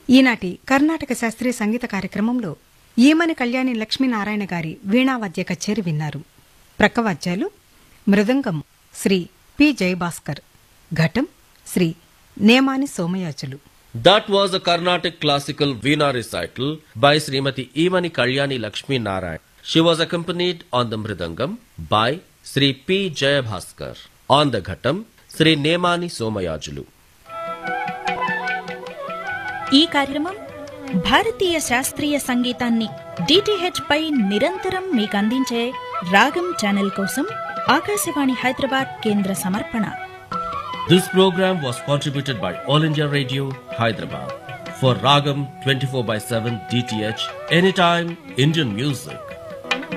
ఈనాటి కర్ణాటక శాస్త్రీయ సంగీత కార్యక్రమంలో ఈమని కళ్యాణి లక్ష్మీనారాయణ గారి వీణావాద్య కచేరి విన్నారు ప్రక్కవాద్యాలు మృదంగం శ్రీ పి జయభాస్కర్ ఘటం Shri Nemani Somayajulu That was a Carnatic classical Veena recital by Srimati Imani Kalyani Lakshmi Narayan. She was accompanied on the Mridangam by Sri P. Jayabhaskar. On the Ghatam, Sri Nemani Somayajulu. ఈ కార్యక్రమం భారతీయ శాస్త్రీయ సంగీతాన్ని డిటిహెచ్ పై నిరంతరం మీకు అందించే రాగం channel కోసం ఆకాశవాణి హైదరాబాద్ కేంద్ర సమర్పణ This program was contributed by All India Radio, Hyderabad. For Ragam 24 by 7 DTH, anytime Indian music.